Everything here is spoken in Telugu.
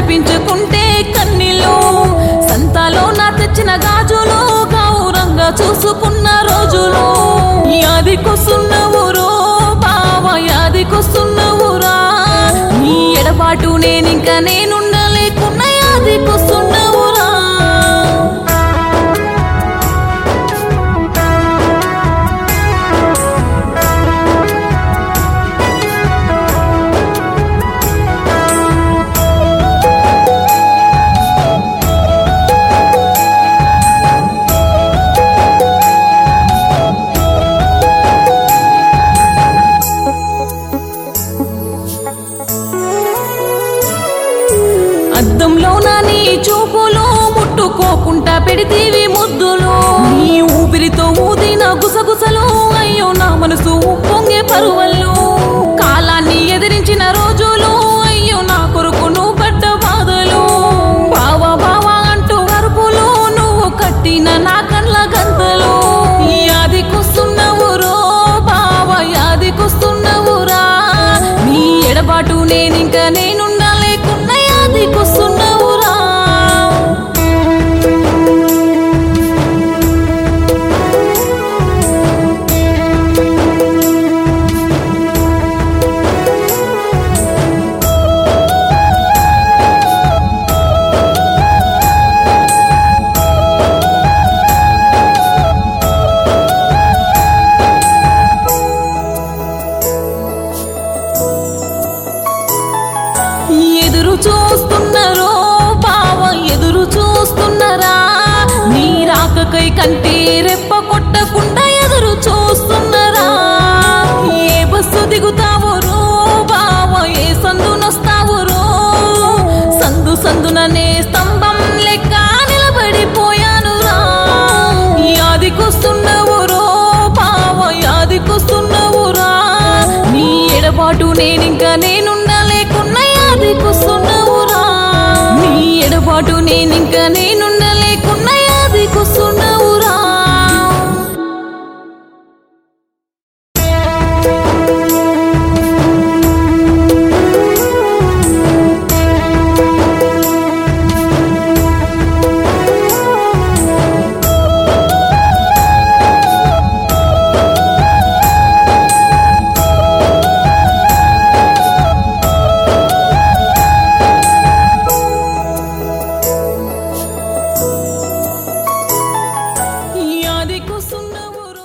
కనిపించుకుంటే కన్నీళ్ళు సంతాలో నా తెచ్చిన గాజులు గౌరంగా చూసుకున్న రోజులు యాదికొస్తున్నవురో బావ యాదికొస్తున్నవురా నీ ఎడబాటు నేనింక నేనుండలేకున్నా యాదికొస్తున్నవురా అద్దంలో నా నీ చూపులు ముట్టుకోకుండా పెడితీవి ముద్దులు నీ ఊపిరితో ఊదిన గుసగుసలు అయ్యో నా మనసు ఉప్పొంగే పరువల్లు కాలాన్ని ఎదిరించిన రోజులు అయ్యో నా కొరకు నువ్వు పడ్డ బాధలు బావా బావా అంటూ అరుపులు నువ్వు కట్టిన నా కళ్ళ గంతలు యాదికొస్తున్నవురో బావా యాదికొస్తున్నవురా నీ ఎడబాటు నేనింక నేనుండలేకున్నా యాదికొస్తున్నవురా ఎదురు చూస్తున్నారో బావ ఎదురు చూస్తున్నారా నీ రాకకై కంటే రెప్ప కొట్టకుండా ఎదురు చూస్తున్నారా ఏ బస్సు దిగుతావో రో బావ ఏ సందునొస్తావో రో సందు సందుననే స్తంభం లెక్క నిలబడిపోయాను రా యాదికొస్తున్నవు రో బావ యాదికొస్తున్నవురా నీ ఎడబాటు నేనింక నేను